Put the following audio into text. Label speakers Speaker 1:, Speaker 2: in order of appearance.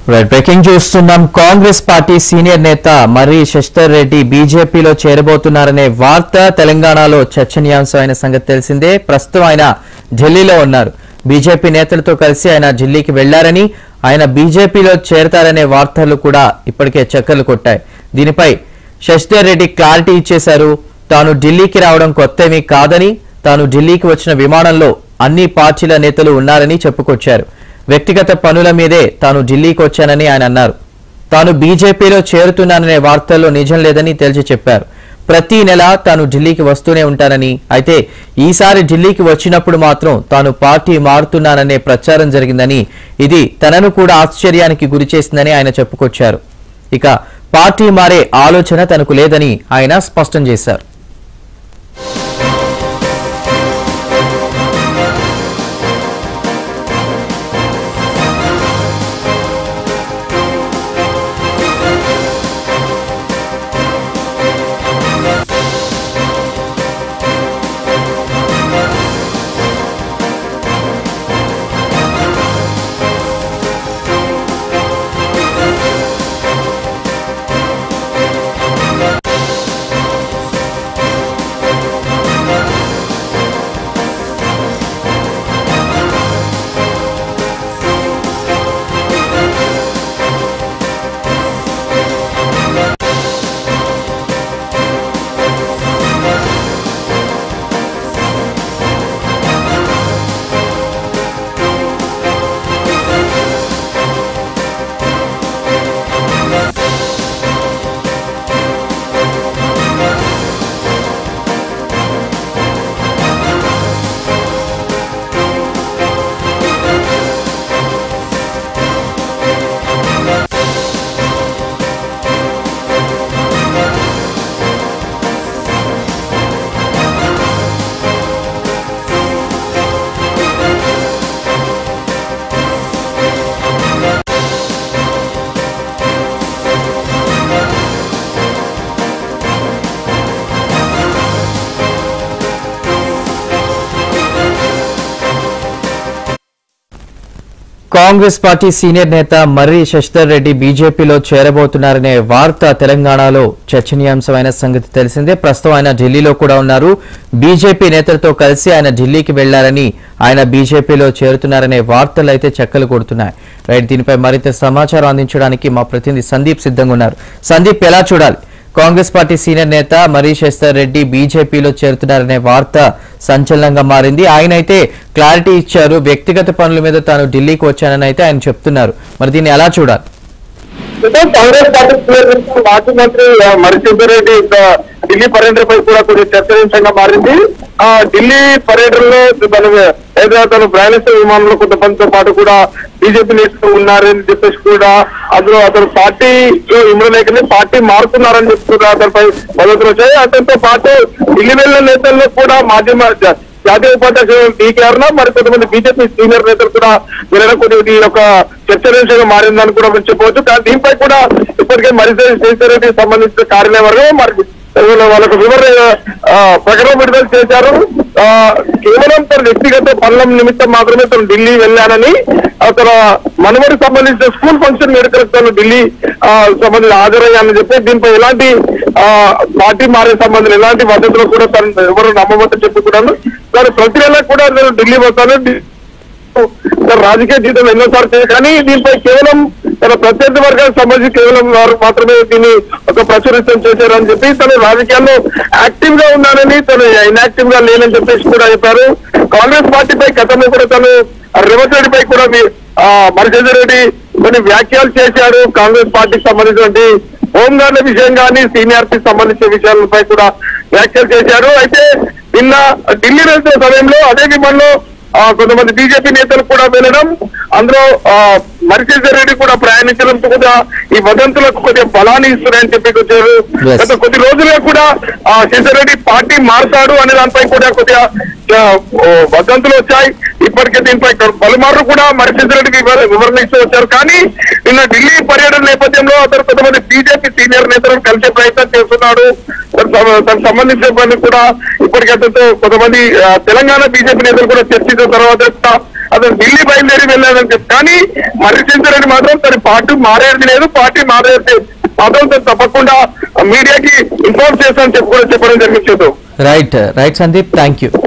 Speaker 1: Right breaking చూస్తున్నాం Congress party senior నేత మర్రి శశిధర్ రెడ్డి బీజేపీలో చేరబోతున్నారనే వార్త తెలంగాణలో చర్చనీయాంశమైన సంగతి తెలిసిందే ప్రస్తుతం ఆయన ఢిల్లీలో ఉన్నారు బీజేపీ నేతలతో కలిసి ఆయన ఢిల్లీకి వెళ్లారని ఆయన బీజేపీలో చేరతారనే వార్తలు కూడా ఇప్పటికే చక్కర్లు కొట్టాయి దీనిపై శశిధర్ రెడ్డి క్లారిటీ ఇచ్చేశారు తాను ఢిల్లీకి రావడం కొత్తేమీ కాదని తాను ఢిల్లీకి వచ్చిన విమానంలో అన్ని పార్టీల నేతలు ఉన్నారని చెప్పుకొచ్చారు వ్యక్తిగత పనుల మీదే తాను ఢిల్లీకి వచ్చానని ఆయన అన్నారు తాను బీజేపీలో చేరుతున్నాననే వార్తల్లో నిజం లేదని తేల్చి చెప్పారు ప్రతి నెల తాను ఢిల్లీకి వస్తూనే ఉంటానని అయితే ఈసారి ఢిల్లీకి వచ్చినప్పుడు మాత్రం తాను పార్టీ మారుతున్నాననే ప్రచారం జరిగిందని ఇది తనను కూడా ఆశ్చర్యానికి గురిచేసిందని ఆయన చెప్పుకొచ్చారు ఇక పార్టీ మారే ఆలోచన తనకు లేదని ఆయన స్పష్టం చేశారు కాంగ్రెస్ పార్టీ సీనియర్ నేత మర్రి శశిధర్ రెడ్డి బీజేపీలో చేరబోతున్నారనే వార్త తెలంగాణలో చర్చనీయాంశమైన సంగతి తెలిసిందే ప్రస్తుతం ఆయన ఢిల్లీలో కూడా ఉన్నారు బీజేపీ నేతలతో కలిసి ఆయన ఢిల్లీకి వెళ్లారని ఆయన బీజేపీలో చేరుతున్నారనే వార్తలు అయితే చెక్కలు కొడుతున్నాయి రైట్ దీనిపై మరింత సమాచారం అందించడానికి మా ప్రతినిధి సందీప్ సిద్ధంగా ఉన్నారు సందీప్ ఎలా చూడాలి కాంగ్రెస్ పార్టీ సీనియర్ నేత మరీ శశిధర్ రెడ్డి బీజేపీలో చేరుతున్నారనే వార్త సంచలనంగా మారింది ఆయన అయితే క్లారిటీ ఇచ్చారు వ్యక్తిగత పనుల మీద తాను ఢిల్లీకి వచ్చానని అయితే ఆయన చెప్తున్నారు మరి దీన్ని ఎలా చూడాలి
Speaker 2: అంటే కాంగ్రెస్ పార్టీ సీనియర్ నేత మాజీ మంత్రి ఆ, మరిసిందర్ రెడ్డి ఇంకా ఢిల్లీ పర్యటనపై కూడా కొద్దిగా చర్చనీయాంశంగా మారింది ఆ ఢిల్లీ పర్యటనలో తను ఏదో తను ప్రయాణిస్తున్న విమానంలో కొంతమందితో పాటు కూడా బీజేపీ నేతలు ఉన్నారని చెప్పేసి కూడా అందులో అతను పార్టీలో ఇమ్మలేకనే పార్టీ మారుతున్నారని చెప్పి కూడా అతనిపై మద్దతులు వచ్చాయి అతనితో పాటు ఢిల్లీ వెళ్ళిన నేతల్లో కూడా మాధ్యమ జాతీయ ఉపాధ్యక్షుడు డీకే అరుణ మరి కొంతమంది బీజేపీ సీనియర్ నేతలు కూడా వీళ్ళ కొద్దిగా ఇది ఒక చర్చనీయంగా మారిందని కూడా మనం చెప్పవచ్చు కానీ దీనిపై కూడా ఇప్పటికే మరిసే రెడ్డికి సంబంధించిన కార్యాలయం వర్గం మరి వీళ్ళ వాళ్ళకు వివరణ ఆ, ప్రకటన విడుదల చేశారు ఆ, కేవలం తన వ్యక్తిగత పనుల నిమిత్తం మాత్రమే తను ఢిల్లీ వెళ్ళానని అతను మనవడికి సంబంధించిన స్కూల్ ఫంక్షన్ వేడుకలకు తను ఢిల్లీ ఆ, సంబంధించి హాజరయ్యానని చెప్పి దీనిపై ఎలాంటి ఆ, పార్టీ మారే సంబంధించిన ఎలాంటి మద్దతులు కూడా తను ఎవరు నమ్మవద్దని చెప్పుకున్నాను తను ప్రతి నెల కూడా నేను ఢిల్లీ వస్తాను ఢి- తన రాజకీయ జీవితం ఎన్నోసార్లు చేయాలి కానీ దీనిపై కేవలం తన ప్రత్యర్థి వర్గానికి సంబంధించి కేవలం వారు మాత్రమే దీన్ని ఒక ప్రచురితం చేశారని చెప్పి తను రాజకీయాల్లో యాక్టివ్ గా ఉన్నానని తను ఇన్యాక్టివ్ గా లేనని చెప్పేసి కూడా చెప్పారు కాంగ్రెస్ పార్టీపై గతంలో కూడా తను రేవంత్ రెడ్డిపై కూడా మీ- ఆ, మరిచంద్ర రెడ్డి కొన్ని వ్యాఖ్యలు చేశాడు కాంగ్రెస్ పార్టీకి సంబంధించినటువంటి హోంగార్డుల విషయం కానీ సీనియారిటీ సంబంధించిన విషయాలపై కూడా వ్యాఖ్యలు చేశారు అయితే నిన్న ఢిల్లీ వెళ్తున్న సమయంలో అదే విమానంలో ఆ, కొంతమంది బీజేపీ నేతలు కూడా వెళ్ళడం అందులో మరిశేషర్ రెడ్డి కూడా ప్రయాణించడంతో కూడా ఈ వదంతులకు కొద్దిగా బలాన్ని ఇస్తున్నారని చెప్పి వచ్చారు
Speaker 1: Yes.
Speaker 2: గత కొద్ది రోజులుగా కూడా ఆ శేషర్ రెడ్డి పార్టీ మారుతాడు అనే దానిపై కూడా కొద్దిగా ఆ, ఓ, వదంతులు వచ్చాయి ఇప్పటికే దీనిపై పలుమార్లు కూడా మరిశేషర్ రెడ్డికి వివర- వివరణ ఇస్తూ వచ్చారు కానీ నిన్న ఢిల్లీ పర్యటన నేపథ్యంలో అతను కొంతమంది బీజేపీ సీనియర్ నేతలను కలిసే ప్రయత్నం చేస్తున్నాడు తనకు సం- తనకు సంబంధించిన పని కూడా ఇప్పటికే అతనితో కొంతమంది ఆ, తెలంగాణ బీజేపీ నేతలు కూడా చర్చించిన తర్వాత అతను ఢిల్లీ బయలుదేరి వెళ్ళాడని చెప్పి కానీ మర్రి రెడ్డి మాత్రం తన పార్టీ మారేది లేదు పార్టీ మారేది మాత్రం తను తప్పకుండా మీడియాకి ఇన్ఫార్మ్ చేస్తానని చెప్పి కూడా చెప్పడం జరిగింది చేద్దాం
Speaker 1: right right Sandeep thank you